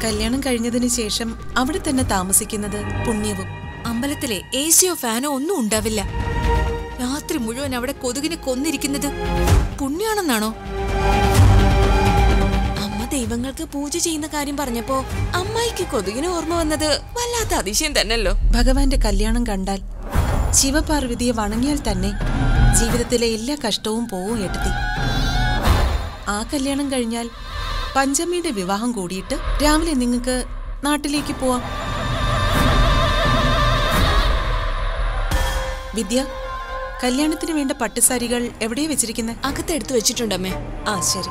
കല്യാണം കഴിഞ്ഞതിന് ശേഷം അവിടെ തന്നെ താമസിക്കുന്നത് പുണ്യവും അമ്പലത്തിലെ എ സിയോ ഫാനോ ഒന്നും ഉണ്ടാവില്ല രാത്രി മുഴുവൻ അവിടെ കൊതുകിനെ കൊന്നിരിക്കുന്നത് പുണ്യാണെന്നാണോ അമ്മ ദൈവങ്ങൾക്ക് പൂജ ചെയ്യുന്ന കാര്യം പറഞ്ഞപ്പോ അമ്മായിക്ക് കൊതുകിന് ഓർമ്മ വന്നത് വല്ലാത്ത അതിശയം തന്നെയല്ലോ ഭഗവാന്റെ കല്യാണം കണ്ടാൽ ശിവപാർവതിയെ വണങ്ങിയാൽ തന്നെ ജീവിതത്തിലെ എല്ലാ കഷ്ടവും പോവും ഏട്ടത്തി ആ കല്യാണം കഴിഞ്ഞാൽ പഞ്ചമിയുടെ വിവാഹം കൂടിയിട്ട് രാവിലെ നിങ്ങൾക്ക് നാട്ടിലേക്ക് പോവാം വിദ്യ കല്യാണത്തിന് വേണ്ട പട്ടുസാരികൾ എവിടെയാ വെച്ചിരിക്കുന്നത് അകത്തെടുത്ത് വെച്ചിട്ടുണ്ടമ്മേ ആ ശരി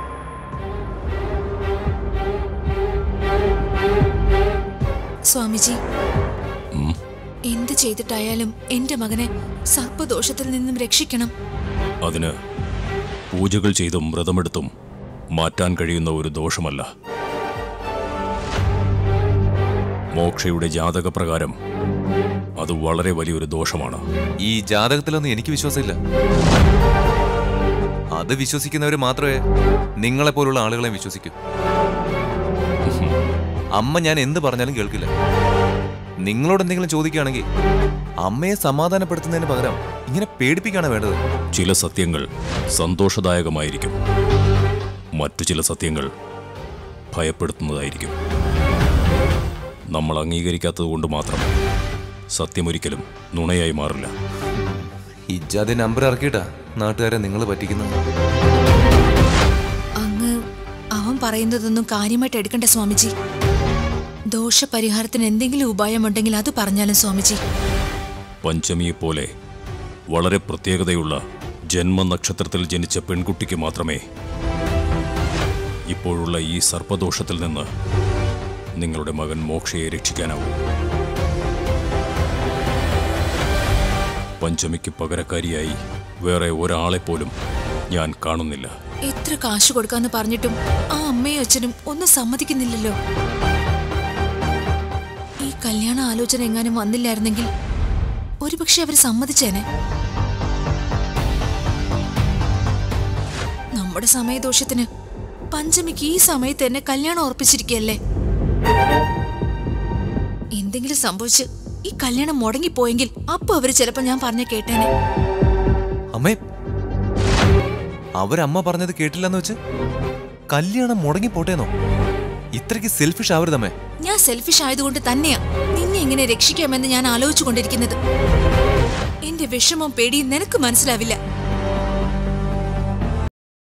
സ്വാമിജി എന്ത് ചെയ്തിട്ടായാലും എന്റെ മകനെ സർപ്പദോഷത്തിൽ നിന്നും രക്ഷിക്കണം അതിന് പൂജകൾ ചെയ്തും വ്രതമെടുത്തും മാറ്റാൻ കഴിയുന്ന ഒരു ദോഷമല്ല മോക്ഷയുടെ ജാതകപ്രകാരം അത് വളരെ വലിയൊരു ദോഷമാണ് ഈ ജാതകത്തിലൊന്നും എനിക്ക് വിശ്വാസമില്ല അത് വിശ്വസിക്കുന്നവർ മാത്രമേ നിങ്ങളെപ്പോലുള്ള ആളുകളെ വിശ്വസിക്കൂ അമ്മ ഞാൻ എന്ത് പറഞ്ഞാലും കേൾക്കില്ല നിങ്ങളോട് എന്തെങ്കിലും ചോദിക്കുകയാണെങ്കിൽ അമ്മയെ സമാധാനപ്പെടുത്തുന്നതിന് പകരം ഇങ്ങനെ പേടിപ്പിക്കുകയാണ് വേണ്ടത് ചില സത്യങ്ങൾ സന്തോഷദായകമായിരിക്കും മറ്റു ചില സത്യങ്ങൾ ഭയപ്പെടുത്തുന്നതായിരിക്കും നമ്മൾ അംഗീകരിക്കാത്തത് കൊണ്ട് മാത്രം സത്യമൊരിക്കലും നുണയായി മാറില്ല ഇജാതി നമ്പർ ഇറക്കിയിട്ടാ നാട്ടുകാരെ നിങ്ങൾ പറ്റിക്കുന്നത് അങ്ങ് അവൻ പറയുന്നതൊന്നും കാര്യമായിട്ട് എടുക്കണ്ട സ്വാമിജി ദോഷപരിഹാരത്തിന് എന്തെങ്കിലും ഉപായമുണ്ടെങ്കിൽ അത് പറഞ്ഞാലും സ്വാമിജി പഞ്ചമിയെപ്പോലെ വളരെ പ്രത്യേകതയുള്ള ജന്മനക്ഷത്രത്തിൽ ജനിച്ച പെൺകുട്ടിക്ക് മാത്രമേ ഇപ്പോഴുള്ള ഈ സർപ്പദോഷത്തിൽ നിന്ന് നിങ്ങളുടെ മകൻ മോക്ഷയെ രക്ഷിക്കാനാവൂ പഞ്ചമിക്ക് പകരക്കാരിയായി വേറെ ഒരാളെപ്പോലും ഞാൻ കാണുന്നില്ല എത്ര കാശ് കൊടുക്കാന്ന് പറഞ്ഞിട്ടും ആ അമ്മയും അച്ഛനും ഒന്നും സമ്മതിക്കുന്നില്ലല്ലോ ഈ കല്യാണ ആലോചന എങ്ങാനും വന്നില്ലായിരുന്നെങ്കിൽ ഒരുപക്ഷെ അവർ സമ്മതിച്ചേനെ നമ്മുടെ സമയദോഷത്തിന് പഞ്ചമിക്ക് ഈ സമയത്ത് എന്നെ കല്യാണം ഉറപ്പിച്ചിരിക്കുകയല്ലേ എന്തെങ്കിലും സംഭവിച്ച് ഈ കല്യാണം മുടങ്ങിപ്പോയെങ്കിൽ അപ്പൊ അവര് ചിലപ്പോ ഞാൻ പറഞ്ഞ കേട്ടേനെ അമ്മേ അവരമ്മ പറഞ്ഞത് കേട്ടില്ലെന്ന് വെച്ച് കല്യാണം മുടങ്ങി പോട്ടേന്നോ ഇത്രയ്ക്ക് സെൽഫിഷ് ആവരുതമ്മേ ഞാൻ സെൽഫിഷ് ആയതുകൊണ്ട് തന്നെയാ നിന്നെ എങ്ങനെ രക്ഷിക്കാമെന്ന് ഞാൻ ആലോചിച്ചുകൊണ്ടിരിക്കുന്നത് എന്റെ വിഷമം പേടിയും നിനക്ക് മനസ്സിലാവില്ല